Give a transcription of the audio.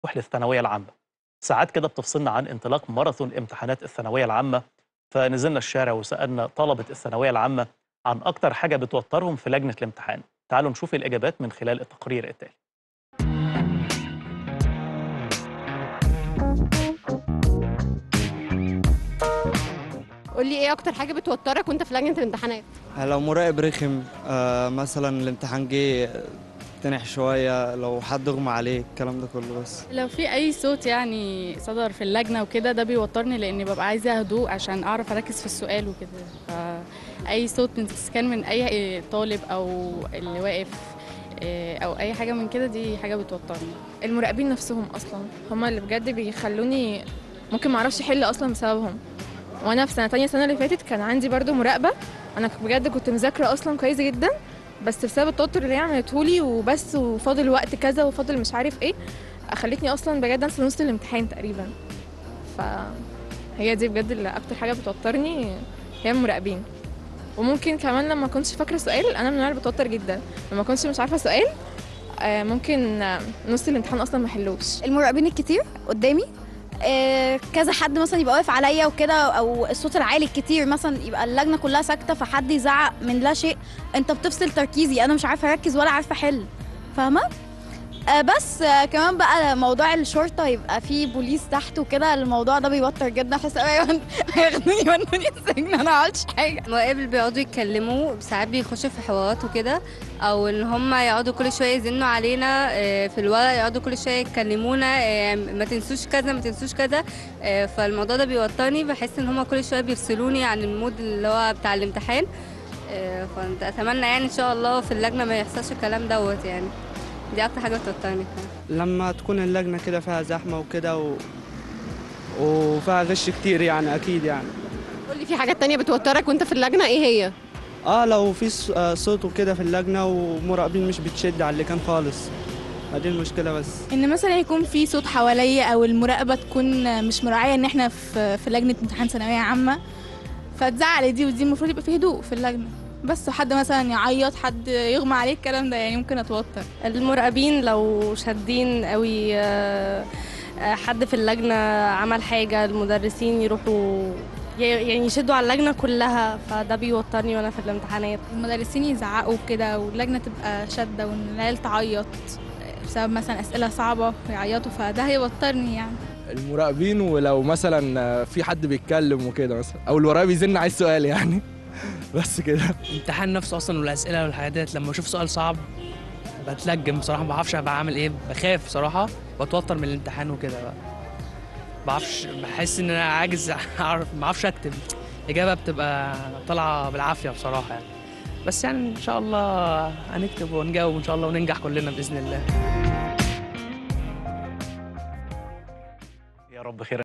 المفتوح للثانويه العامه ساعات كده بتفصلنا عن انطلاق ماراثون امتحانات الثانويه العامه فنزلنا الشارع وسالنا طلبه الثانويه العامه عن اكتر حاجه بتوترهم في لجنه الامتحان تعالوا نشوف الاجابات من خلال التقرير التالي قول لي ايه اكتر حاجه بتوترك وانت في لجنه الامتحانات لو مراقب رخم آه مثلا الامتحان جه تنح شوية لو حد اغمى عليه الكلام ده كله بس لو في اي صوت يعني صدر في اللجنه وكده ده بيوترني لاني ببقى عايزه هدوء عشان اعرف اركز في السؤال وكده فاي صوت من كان من اي طالب او اللي واقف إيه، او اي حاجه من كده دي حاجه بتوترني المراقبين نفسهم اصلا هما اللي بجد بيخلوني ممكن ما اعرفش احل اصلا بسببهم وانا في سنه تانية السنه اللي فاتت كان عندي برضو مراقبه انا بجد كنت مذاكره اصلا كويس جدا بس بسبب التوتر اللي هي عملتهولي وبس وفاضل وقت كذا وفاضل مش عارف ايه خلتني اصلا بجد انسى نص الامتحان تقريبا فهي دي بجد اللي اكتر حاجه بتوترني هي المراقبين وممكن كمان لما كنتش فاكره سؤال انا من النوع اللي بتوتر جدا لما كنتش مش عارفه سؤال آه، ممكن آه، نص الامتحان اصلا ما احلوش المراقبين الكتير قدامي آه، كذا حد مثلا يبقى واقف عليا وكده او الصوت العالي الكتير مثلا يبقى اللجنه كلها ساكته فحد يزعق من لا شيء انت بتفصل تركيزي انا مش عارفه اركز ولا عارفه احل فاهمه آه، بس آه، كمان بقى موضوع الشرطه يبقى في بوليس تحت وكده الموضوع ده بيوتر جدا احس أيوة، هياخدوني يودوني السجن انا ما عملتش حاجه المراقب اللي بيقعدوا يتكلموا ساعات بيخشوا في حوارات وكده او ان هم يقعدوا كل شويه يزنوا علينا آه، في الورق يقعدوا كل شويه يكلمونا آه، ما تنسوش كذا ما تنسوش كذا آه، فالموضوع ده بيوترني بحس ان هم كل شويه بيفصلوني عن المود اللي هو بتاع الامتحان آه، فانت اتمنى يعني ان شاء الله في اللجنه ما يحصلش الكلام دوت يعني دي اكتر حاجه بتوترني فعلا لما تكون اللجنة كده فيها زحمة وكده و... وفيها غش كتير يعني أكيد يعني قول لي في حاجات تانية بتوترك وانت في اللجنه ايه هي اه لو في ص- آه، صوت وكده في اللجنة ومراقبين مش بتشد على اللي كان خالص دي المشكلة بس ان مثلا يكون في صوت حواليا او المراقبه تكون مش مراعيه ان احنا في في لجنه امتحان ثانويه عامه فتزعل دي ودي المفروض يبقى في هدوء في اللجنه بس حد مثلا يعيط حد يغمى عليه الكلام ده يعني ممكن اتوتر المراقبين لو شادين قوي آه، آه، حد في اللجنة عمل حاجة المدرسين يروحوا ي- يعني يشدوا على اللجنة كلها فده بيوترني وانا في الامتحانات المدرسين يزعقوا كده واللجنه تبقى شاده وان العيال تعيط بسبب مثلا اسئله صعبه يعيطوا فده هيوترني يعني المراقبين ولو مثلا في حد بيتكلم وكده مثلا او اللي ورايا بيزن عايز سؤال يعني بس كده الامتحان نفسه اصلا والاسئله والحاجات ديت لما اشوف سؤال صعب بتلجم بصراحه ما بعرفش ابقى عامل ايه بخاف بصراحه بتوتر من الامتحان وكده بقى بعرفش بحس ان انا عاجز اعرف ما اعرفش اكتب الاجابه بتبقى طالعه بالعافيه بصراحه يعني بس يعني ان شاء الله هنكتب ونجاوب ان شاء الله وننجح كلنا باذن الله يا رب خير